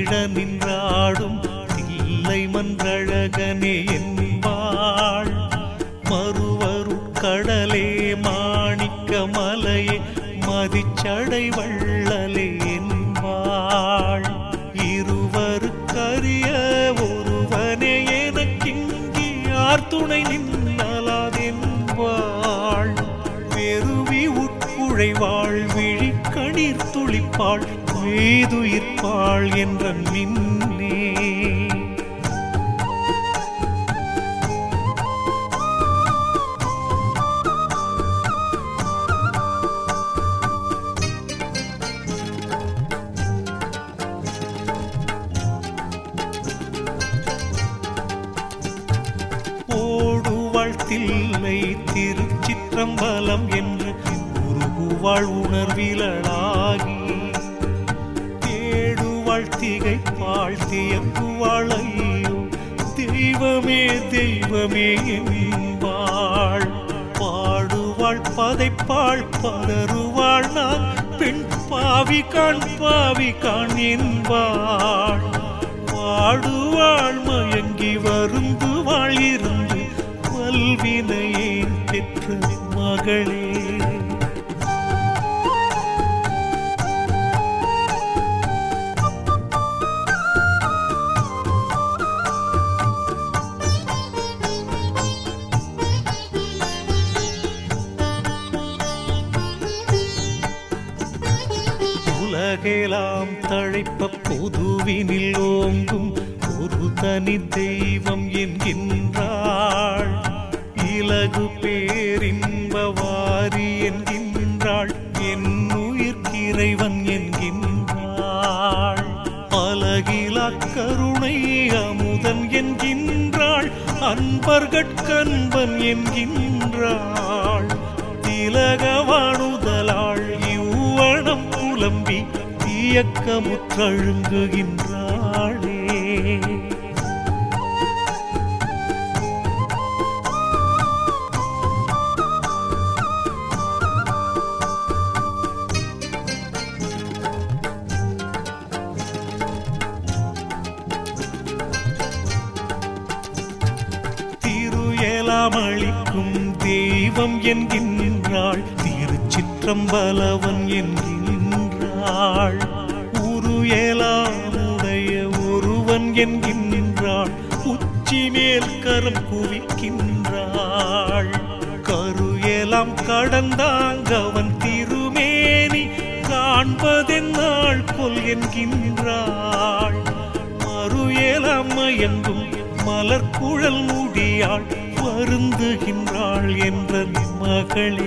விழ நின்றாடும் தில்லை மன்றழகனே என்பாள் மறுவரு கடலே மாணிக்க மலையே மதிச்சடை வள்ளலே என்பாள் இருவருக்கரிய ஒருவனே எனக்கிங்கே யார் துணை நின்னலாதென்பாள் வெறுவி உட்குழைவாள் விழி கணீர் துளிப்பாள் வேதுயிர்ப்பாள் என்ற மின்னே ஓடுவாள் தில்லை திருச்சிற்றம்பலம் என்று உருகுவாள் உணர்விலாகி தேடுவாள் திகைப்பாள் தியங்குவாள் ஐயோ தெய்வமே தெய்வமே என்பாள் பாடுவாள் பதைப்பாள் பதறுவாள் நான் பெண் பாவி காண் பாவி காண் என்பாள் பாடுவாள் மயங்கி வருந்துவாள் இருந்து வல்வினையே பெற்ற மகளே உலகெலாம் தழைப்ப பொதுவினில் ஓங்கும் ஒரு தனி தெய்வம் என்கின்றாள் இலகு பேரின்ப வாரி என்கின்றாள் என் உயிர்க்கிறைவன் என்கின்றாள் அலகிலா கருணை அமுதன் என்கின்றாள் அன்பர்கட்கன்பன் என்கின்றாள் திலகவாணுதலாள் இவ்வனம் புலம்பி தியக்கமுற்றழுங்குகின்றாளே திருயலாம் அளிக்கும் தெய்வம் என்கின்றாள் திருச்சிற்றம்பலவன் என்கின்றாள் உருயலாமுடைய ஒருவன் என்கின்றாள் உச்சி மேல் கரம் குவிக்கின்றாள் கருயலாம் கடந்தாங்கவன் திருமேனி காண்பதென்னாள் கொல் என்கின்றாள் மறுயலமயங்கும் மலர்குழல் முடியாள் வருந்துகின்றாள் என்ற மகளே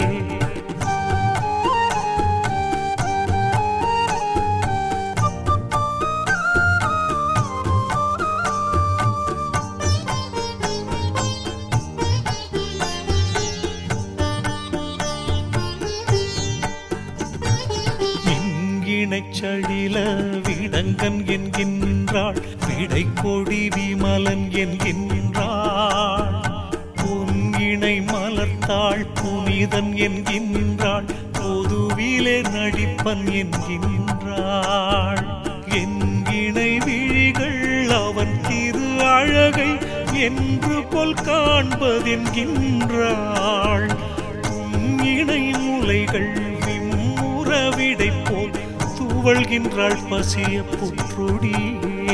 மின்கிணைச் சடில விடங்கன் என்கின்றாள் விடை கொடி விமலன் என்கின்றாள் பொன்கிணை மலர்த்தாள் புனிதன் என்கின்றாள் பொதுவிலே நடிப்பன் என்கின்றாள் என்கிணை விழிகள் அவன் திரு அழகை என்று போல் காண்பதென்கின்றாள் இணை முலைகள் விம்முறவிடை போல் துவள்கின்றாள் பசிய புற்றுடியே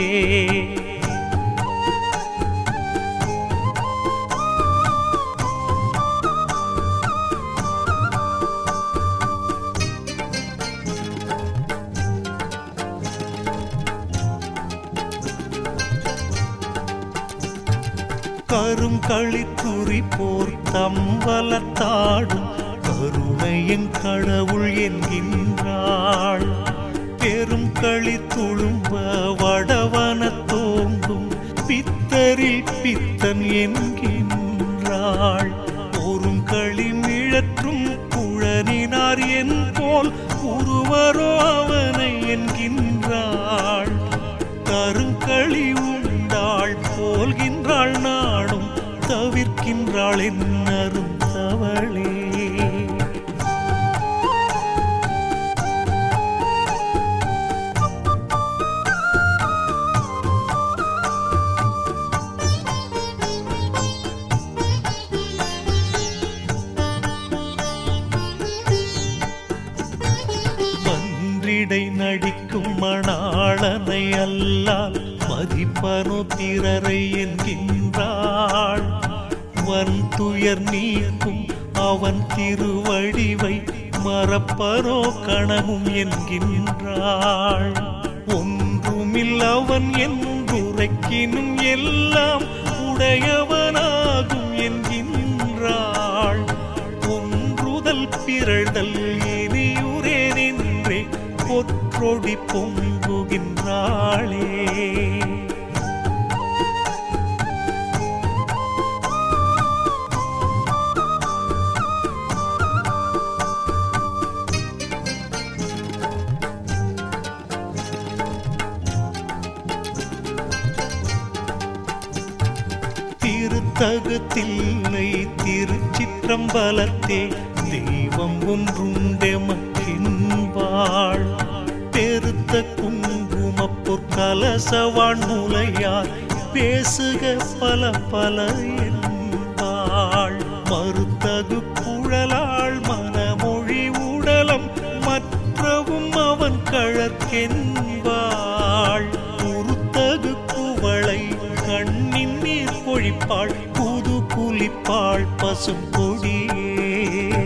கரும் களித்துறி போர் தம்பலத்தாடும் கருணையின் கடவுள் என்கின்றாள் பெரும் களி துளும்ப வடவன தோங்கும் பித்தரில் பித்தன் என்கின்றாள் ஒரும் களி மிழற்றும் குழனினார் என் போல் உருவரோ அவனை என்கின்றாள் கருங்களி உண்டாள் போல்கின்றாள் நாடும் தவிர்க்கின்றாள் என்னரும் தவளே இடை நடிக்கும் மணாளனை அல்லால் மதிப்பனோ பிறரை என்கின்றாள் வன் துயர் நீக்கும் அவன் திருவடிவை மறப்பரோ கணமும் என்கின்றாள் ஒன்றுமில் அவன் என்றுரைக்கினும் எல்லாம் உடையவனாகும் என்கின்றாள் ஒன்றுதல் பிறழ்தல் இனியுரே நின்றே பொற்றொடி பொங்குகின்றாளே திருத்தகுத்தில்லை திருச்சிற்றம்பலத்தே தெய்வம் ஒன்றுண்டெமக்கின்பாள் பெருத்த குங்குமப்பொற் கலசவான் முலையார் பேசுக பல பல என்பாள் மறுத்தகு குழலாள் மனமொழி உடலம் மற்றவும் அவன் கழற்கென்பாள் உருத்தகு குவளை கண்ணின் நீர் பொழிப்பாள் புது புலிப்பாள் பசும் கொடியே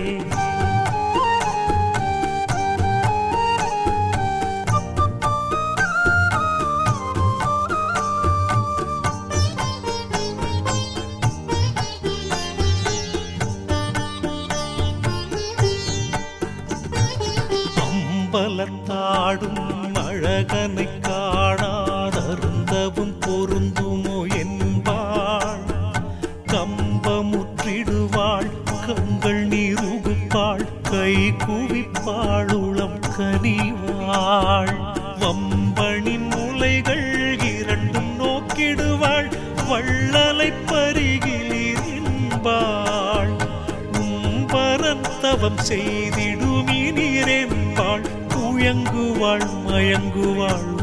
அம்பலத்தாடும் அழகனை காணாதருந்தவும் பொருந்துமோ என்பாள் கம்பமுற்றிடுவாள் கண்கள் நீருகுப்பாள் கை குவிப்பாள் உளம் கனிவாள் வம்பனின் முலைகள் இரண்டும் நோக்கிடுவாள் வள்ளலை பருகிலிர் என்பாள் உம்பரன் தவம் செய்திடுமினீரென்பாள் உயங்குவாள் மயங்குவாள்